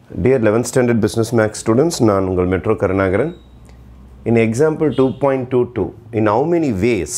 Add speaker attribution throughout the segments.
Speaker 1: Dear 11th Standard Business Max students, நான் உங்கள் metro Karunakaran In example 2.22, in how many ways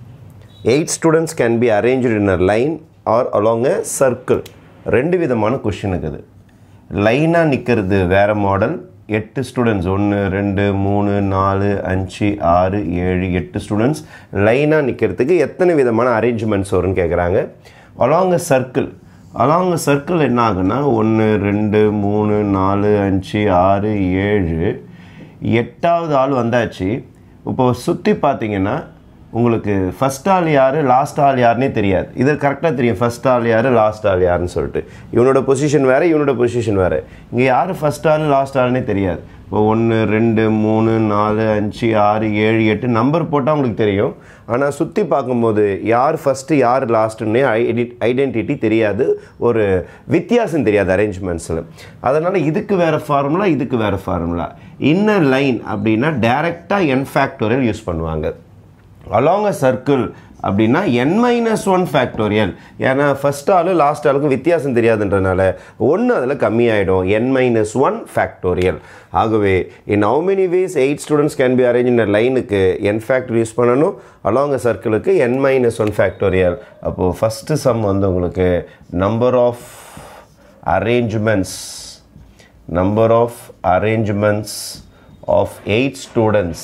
Speaker 1: 8 students can be arranged in a line or along a circle? ரெண்டு விதமான question இருக்குது லைனாக நிற்கிறது வேறு model எட்டு ஸ்டூடெண்ட்ஸ் ஒன்று ரெண்டு மூணு நாலு அஞ்சு ஆறு ஏழு எட்டு ஸ்டூடெண்ட்ஸ் லைனாக நிற்கிறதுக்கு எத்தனை விதமான அரேஞ்ச்மெண்ட்ஸ் வரும்னு கேட்குறாங்க along a circle along circle என்ன ஆகுன்னா ஒன்று ரெண்டு மூணு நாலு அஞ்சு ஆறு ஏழு எட்டாவது ஆள் வந்தாச்சு இப்போ சுற்றி பார்த்தீங்கன்னா உங்களுக்கு ஃபஸ்ட் ஆள் யார் லாஸ்ட் ஆள் யாருன்னே தெரியாது இது கரெக்டாக தெரியும் ஃபஸ்ட் ஆள் யார் லாஸ்ட் ஆள் யாருன்னு சொல்லிட்டு இவனோட பொசிஷன் வேறு இவனோட பொசிஷன் வேறு இங்கே யார் ஃபஸ்ட் ஆள் லாஸ்ட் ஆள்னே தெரியாது இப்போ ஒன்று ரெண்டு மூணு நாலு அஞ்சு ஆறு ஏழு எட்டு நம்பர் போட்டால் உங்களுக்கு தெரியும் ஆனால் சுற்றி பார்க்கும்போது யார் ஃபஸ்ட்டு யார் லாஸ்ட்டுன்னே ஐடி ஐடென்டிட்டி தெரியாது ஒரு வித்தியாசம் தெரியாது அரேஞ்ச்மெண்ட்ஸில் அதனால் இதுக்கு வேறு ஃபார்முலா இதுக்கு வேறு ஃபார்முலா இன்னர் லைன் அப்படின்னா டேரெக்டாக என் ஃபேக்டோரியல் யூஸ் பண்ணுவாங்க அலாங் அ சர்க்கிள் அப்படின்னா என் மைனஸ் ஒன் ஃபேக்டோரியல் ஏன்னா ஃபஸ்ட் ஆளு லாஸ்ட் ஆளுக்கும் வித்தியாசம் தெரியாதுன்றனால ஒன்று அதில் கம்மியாயிடும் என் மைனஸ் ஒன் ஃபேக்டோரியல் ஆகவே in how many ways eight students can be arrange இந்த லைனுக்கு என் ஃபேக்டர் யூஸ் பண்ணணும் அலாங் அ சர்க்கிளுக்கு என் மைனஸ் ஒன் ஃபேக்டோரியல் அப்போது ஃபஸ்ட்டு சம் வந்து உங்களுக்கு number of arrangements number of arrangements of eight students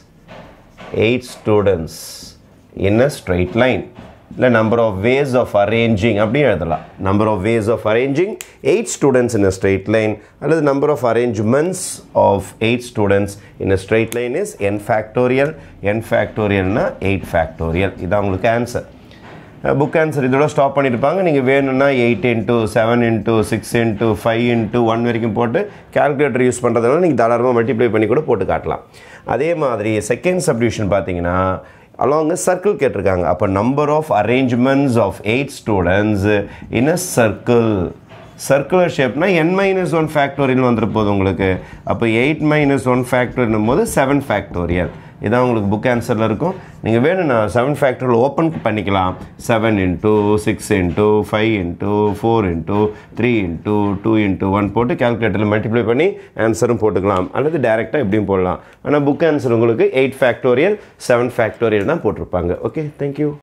Speaker 1: 8 students in a straight line இல்லை number of ways of arranging அப்படின்னு எழுதலாம் number of ways of arranging eight students in a straight line அல்லது number of arrangements of eight students in a straight line is n factorial n ஃபேக்டோரியல்னா eight factorial இதான் உங்களுக்கு answer book answer இதோட stop பண்ணியிருப்பாங்க நீங்கள் வேணும்னா eight into seven into six into five into one வரைக்கும் போட்டு கால்குலேட்டர் யூஸ் பண்ணுறதுனால நீங்கள் தாராளமாக மல்டிப்ளை பண்ணி கூட போட்டு காட்டலாம் அதே மாதிரி செகண்ட் சப்டிவிஷன் பார்த்தீங்கன்னா அலாங் சர்க்கிள் கேட்டிருக்காங்க அப்போ number of arrangements of eight students in a circle circular ஷேப்னா என் மைனஸ் ஒன் ஃபேக்டோரியல் வந்துட்டு போகுது உங்களுக்கு அப்போ எயிட் மைனஸ் ஒன் ஃபேக்டோரியல் போது செவன் ஃபேக்டோரியல் இதான் உங்களுக்கு புக் ஆன்சரில் இருக்கும் நீங்கள் வேணும்னா செவன் ஃபேக்டரியில் ஓப்பன் பண்ணிக்கலாம் seven into six into five into four into three into two into one போட்டு கேல்குலேட்டரில் மல்டிப்ளை பண்ணி ஆன்சரும் போட்டுக்கலாம் அல்லது டேரெக்டாக இப்படியும் போடலாம் ஆனால் புக் ஆன்சர் உங்களுக்கு எயிட் ஃபேக்டோரியல் செவன் ஃபேக்டோரியல் தான் போட்டிருப்பாங்க ஓகே தேங்க்யூ